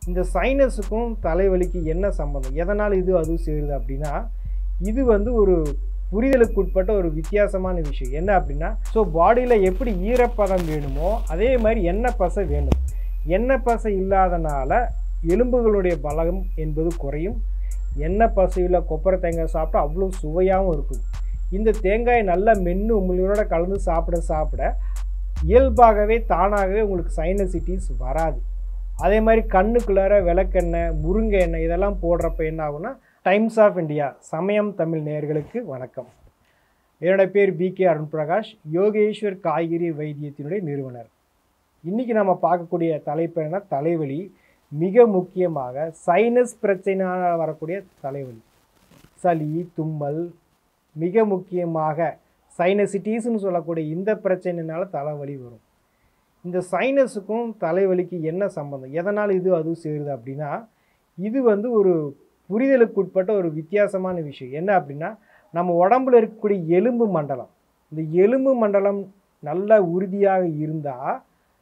இந்த சைனஸுக்கும் தலைவலிக்கு என்ன சம்பந்தம் எதனால் இது அதுவும் சேருது அப்படின்னா இது வந்து ஒரு புரிதலுக்கு உட்பட்ட ஒரு வித்தியாசமான விஷயம் என்ன அப்படின்னா ஸோ பாடியில் எப்படி ஈரப்பதம் வேணுமோ அதே மாதிரி எண்ணெய் பசை வேணும் எண்ணெய் பசை இல்லாதனால எலும்புகளுடைய பலம் என்பது குறையும் எண்ணெய் பசையில் கொப்பரை தேங்காய் சாப்பிட்டா அவ்வளோ சுவையாகவும் இருக்கும் இந்த தேங்காயை நல்லா மென்று உங்களோட கலந்து சாப்பிட சாப்பிட இயல்பாகவே தானாகவே உங்களுக்கு சைனசிட்டிஸ் வராது அதே மாதிரி கண்ணுக்குள்ளார விளக்கெண்ணெய் முருங்கை எண்ணெய் இதெல்லாம் போடுறப்ப என்ன ஆகும்னா டைம்ஸ் ஆஃப் இந்தியா சமயம் தமிழ் நேயர்களுக்கு வணக்கம் என்னோட பேர் பி கே அருண் பிரகாஷ் யோகேஸ்வர் காய்கறி வைத்தியத்தினுடைய நிறுவனர் இன்றைக்கி நம்ம பார்க்கக்கூடிய தலைப்பு என்ன தலைவலி மிக முக்கியமாக சைனஸ் பிரச்சனையால் வரக்கூடிய தலைவலி சளி தும்மல் மிக முக்கியமாக சைனசிட்டிஸ்னு சொல்லக்கூடிய இந்த பிரச்சனைனால தலைவலி வரும் இந்த சைனஸுக்கும் தலைவலிக்கு என்ன சம்பந்தம் எதனால் இது அதுவும் சேருது அப்படின்னா இது வந்து ஒரு புரிதலுக்கு உட்பட்ட ஒரு வித்தியாசமான விஷயம் என்ன அப்படின்னா நம்ம உடம்புல இருக்கக்கூடிய எலும்பு மண்டலம் இந்த எலும்பு மண்டலம் நல்ல உறுதியாக இருந்தால்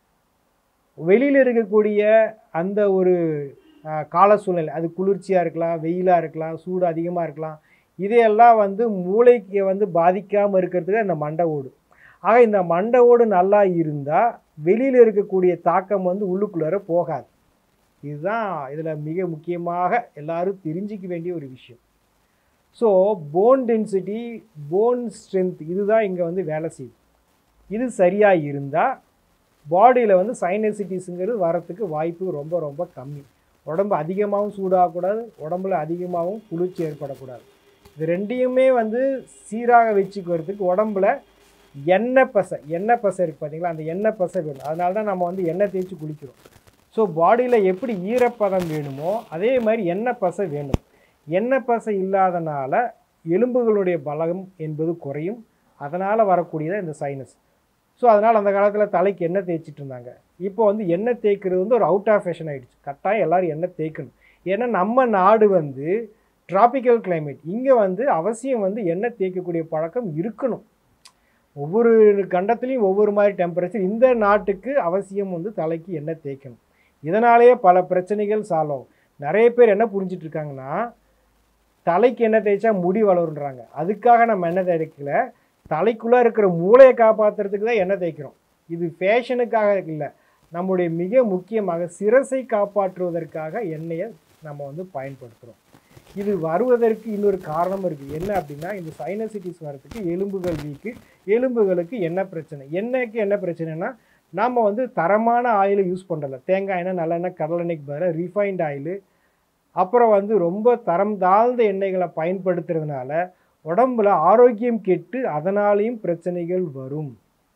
வெளியில் இருக்கக்கூடிய அந்த ஒரு அஹ், கால சூழ்நிலை அது குளிர்ச்சியாக இருக்கலாம் வெயிலாக இருக்கலாம் சூடு அதிகமாக இருக்கலாம் இதையெல்லாம் வந்து மூளைக்கு வந்து பாதிக்காமல் இருக்கிறதுக்கு அந்த மண்டை ஓடு ஆக இந்த மண்டை ஓடு நல்லா இருந்தால் வெளியில் இருக்கக்கூடிய தாக்கம் வந்து உள்ளுக்குள்ளார போகாது இதுதான் இதில் மிக முக்கியமாக எல்லாரும் தெரிஞ்சிக்க வேண்டிய ஒரு விஷயம் so bone density bone strength இதுதான் இங்கே வந்து வேலை செய்யுது இது சரியாக இருந்தால் பாடியில் வந்து சைனசிட்டிஸுங்கிறது வரத்துக்கு வாய்ப்பு ரொம்ப ரொம்ப கம்மி உடம்பு அதிகமாகவும் சூடாகக்கூடாது உடம்புல அதிகமாகவும் குளிர்ச்சி ஏற்படக்கூடாது இது ரெண்டையுமே வந்து சீராக வச்சுக்கிறதுக்கு உடம்புல எண்ணெய் பசை எண்ணெய் பசை இருக்குது பார்த்தீங்களா அந்த எண்ணெய் பசை வேணும் அதனால தான் நம்ம வந்து எண்ணெய் தேய்ச்சி குளிக்கிறோம் ஸோ பாடியில் எப்படி ஈரப்பதம் வேணுமோ அதே மாதிரி எண்ணெய் பசை வேணும் எண்ணெய் பசை இல்லாதனால எலும்புகளுடைய பலம் என்பது குறையும் அதனால் வரக்கூடியது இந்த சைனஸ் ஸோ அதனால் அந்த காலத்தில் தலைக்கு எண்ணெய் தேய்ச்சிட்டு இருந்தாங்க இப்போ வந்து எண்ணெய் தேய்க்கிறது வந்து ஒரு அவுட் ஆஃப் ஃபேஷன் ஆகிடுச்சு கட்டாயம் எல்லோரும் எண்ணெய் தேய்க்கணும் ஏன்னா நம்ம நாடு வந்து டிராபிக்கல் climate இங்கே வந்து அவசியம் வந்து எண்ணெய் தேய்க்கக்கூடிய பழக்கம் இருக்கணும் ஒவ்வொரு கண்டத்துலேயும் ஒவ்வொரு மாதிரி டெம்பரேச்சர் இந்த நாட்டுக்கு அவசியம் வந்து தலைக்கு எண்ணெய் தேய்க்கணும் இதனாலேயே பல பிரச்சனைகள் சால்வ் ஆகும் நிறைய பேர் என்ன புரிஞ்சிட்டு இருக்காங்கன்னா தலைக்கு எண்ணெய் தேய்ச்சா முடி வளருன்றாங்க அதுக்காக நம்ம எண்ணெய் தேய்க்கல தலைக்குள்ளே இருக்கிற மூளையை காப்பாற்றுறதுக்கு தான் எண்ணெய் தேய்க்கிறோம் இது ஃபேஷனுக்காக இல்லை நம்முடைய மிக முக்கியமாக சிரசை காப்பாற்றுவதற்காக எண்ணெயை நம்ம வந்து பயன்படுத்துகிறோம் இது வருவதற்கு இன்னொரு காரணம் இருக்குது என்ன அப்படின்னா இந்த சைனசிட்டிஸ் வரதுக்கு எலும்புகள் வீக்கு எலும்புகளுக்கு என்ன பிரச்சனை எண்ணெய்க்கு என்ன பிரச்சனைனா நாம் வந்து தரமான ஆயிலை யூஸ் பண்ணுறல தேங்காய் எண்ணெய் நல்லெண்ணெய் கடலெண்ணெய்க்கு பதிலாக ரீஃபைண்ட் ஆயிலு அப்புறம் வந்து ரொம்ப தரம் தாழ்ந்த எண்ணெய்களை பயன்படுத்துறதுனால உடம்புல ஆரோக்கியம் கெட்டு அதனாலேயும் பிரச்சனைகள் வரும்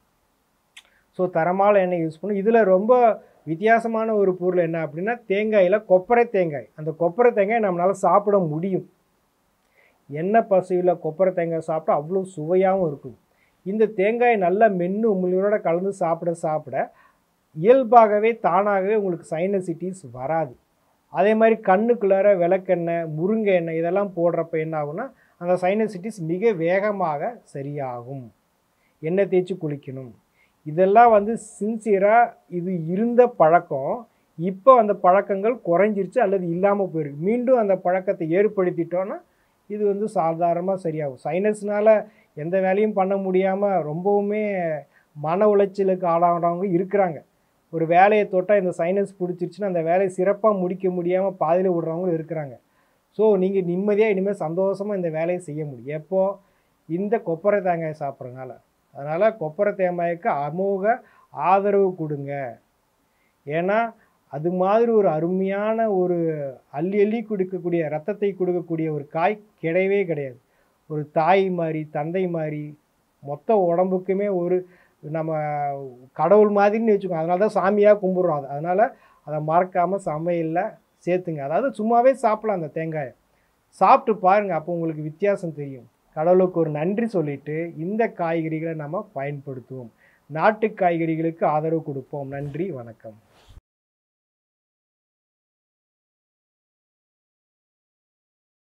ஸோ தரமான எண்ணெய் யூஸ் பண்ணும் இதில் ரொம்ப வித்தியாசமான ஒரு பொருள் என்ன அப்படின்னா தேங்காயில் கொப்பரை தேங்காய் அந்த கொப்பரை தேங்காய் நம்மளால் சாப்பிட முடியும் எண்ணெய் பசையில் கொப்பரை தேங்காய் சாப்பிட்டா அவ்வளோ சுவையாகவும் இருக்கும் இந்த தேங்காயை நல்லா மென்று உங்களோட கலந்து சாப்பிட சாப்பிட இயல்பாகவே தானாகவே உங்களுக்கு சைனசிட்டிஸ் வராது அதே மாதிரி கண்ணுக்குள்ளார விளக்கெண்ணெய் முருங்கை எண்ணெய் இதெல்லாம் போடுறப்ப என்ன ஆகும்னா அந்த சைனசிட்டிஸ் மிக வேகமாக சரியாகும் எண்ணெய் தேய்ச்சி குளிக்கணும் இதெல்லாம் வந்து சின்சியராக இது இருந்த பழக்கம் இப்போ அந்த பழக்கங்கள் குறைஞ்சிருச்சு அல்லது இல்லாமல் போயிருக்கு மீண்டும் அந்த பழக்கத்தை ஏற்படுத்திட்டோன்னா இது வந்து சாதாரணமாக சரியாகும் சைனஸ்னால் எந்த வேலையும் பண்ண முடியாமல் ரொம்பவுமே மன உளைச்சலுக்கு ஆளாகிறவங்க இருக்கிறாங்க ஒரு வேலையை தொட்டால் இந்த சைனஸ் பிடிச்சிருச்சுன்னா அந்த வேலையை சிறப்பாக முடிக்க முடியாமல் பாதியில் விடுறவங்களும் இருக்கிறாங்க ஸோ நீங்கள் நிம்மதியாக இனிமேல் சந்தோஷமாக இந்த வேலையை செய்ய முடியும் எப்போ இந்த கொப்பரை தேங்காய் சாப்பிட்றதுனால அதனால் கொப்பரை தேங்காய்க்கு அமோக ஆதரவு கொடுங்க ஏன்னா அது மாதிரி ஒரு அருமையான ஒரு அள்ளி அள்ளி கொடுக்கக்கூடிய ரத்தத்தை கொடுக்கக்கூடிய ஒரு காய் கிடையவே கிடையாது ஒரு தாய் மாதிரி தந்தை மாதிரி மொத்த உடம்புக்குமே ஒரு நம்ம கடவுள் மாதிரின்னு வச்சுக்கோங்க அதனால தான் சாமியாக கும்பிட்றோம் அது அதனால் அதை மறக்காமல் சமையலில் சேர்த்துங்க அதாவது சும்மாவே சாப்பிடலாம் அந்த தேங்காயை சாப்பிட்டு பாருங்கள் அப்போ உங்களுக்கு வித்தியாசம் தெரியும் கடவுளுக்கு ஒரு நன்றி சொல்லிட்டு இந்த காய்கறிகளை நம்ம பயன்படுத்துவோம் நாட்டு காய்கறிகளுக்கு ஆதரவு கொடுப்போம் நன்றி வணக்கம்